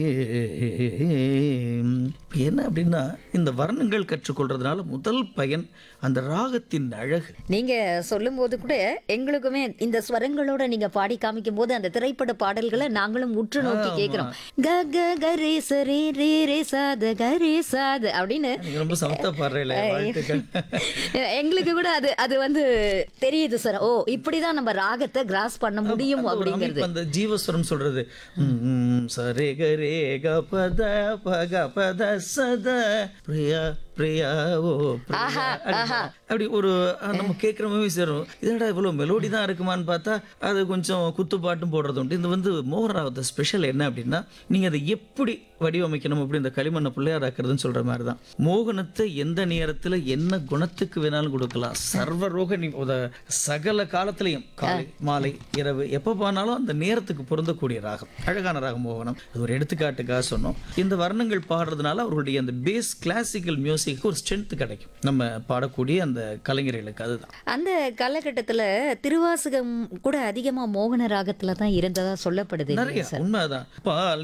என்ன அப்படின்னா இந்த வர்ணங்கள் கற்றுக்கொள்றதுனால முதல் பயன் அந்த ராகத்தின் அழகு நீங்க சொல்லும்போது கூட எங்களுக்குமே இந்த ஸ்வரங்களோட நீங்க பாடி காமிக்கும் போது அந்த திரைப்பட பாடல்களை நாங்களும் உற்று நோக்கி கேட்கிறோம் க க க ரே ச ரே ரே ரே சாத க ரே சாத அப்படின்னு நீங்க ரொம்ப சமத்தா பாடுறீங்களே வாழ்த்துக்கள் எங்களுக்கு கூட அது அது வந்து தெரியுது சார் ஓ இப்படிதான் நம்ம ராகத்தை கிராஸ் பண்ண முடியும் அந்த ஒரு அப்படிங்கிறது அமைப்பு, அந்த ஜீவஸ்வரம் சொல்றது ம், ம், சரே க ரே க பத பக பத சத பிரியா பிரியா ஓ பிரியா அப்படிம்பா. அப்படி ஒரு அஹ், நம்ம கேட்குற மாதிரி சேரும் இதடா இவ்வளோ மெலோடி தான் இருக்குமான்னு பார்த்தா அது கொஞ்சம் குத்துப்பாட்டும் போடுறது உண்டு இது வந்து மோகராவத ஸ்பெஷல் என்ன அப்படின்னா நீங்கள் அதை எப்படி வடிவமைக்கணும் அப்படி இந்த களிமண்ணை பிள்ளையார் ஆக்குறதுன்னு சொல்ற மாதிரி தான் மோகனத்தை எந்த நேரத்தில் என்ன குணத்துக்கு வேணாலும் கொடுக்கலாம் சர்வரோக நீ உத சகல காலத்திலையும் காலை மாலை இரவு எப்போ போனாலும் அந்த நேரத்துக்கு பொருந்தக்கூடிய ராகம் அழகான ராகம் மோகனம் அது ஒரு எடுத்துக்காட்டுக்காக சொன்னோம் இந்த வர்ணங்கள் பாடுறதுனால அவர்களுடைய அந்த பேஸ் கிளாசிக்கல் மியூசிக்கு ஒரு ஸ்ட்ரென்த் கிடைக்கும் நம்ம பாடக்கூடிய அந்த கலைஞர்களுக்கு அதுதான் அந்த காலகட்டத்துல திருவாசகம் கூட அதிகமா மோகன ராகத்துல தான் இருந்ததா சொல்லப்படுது இல்லையா நிறைய உண்மைதான் பால்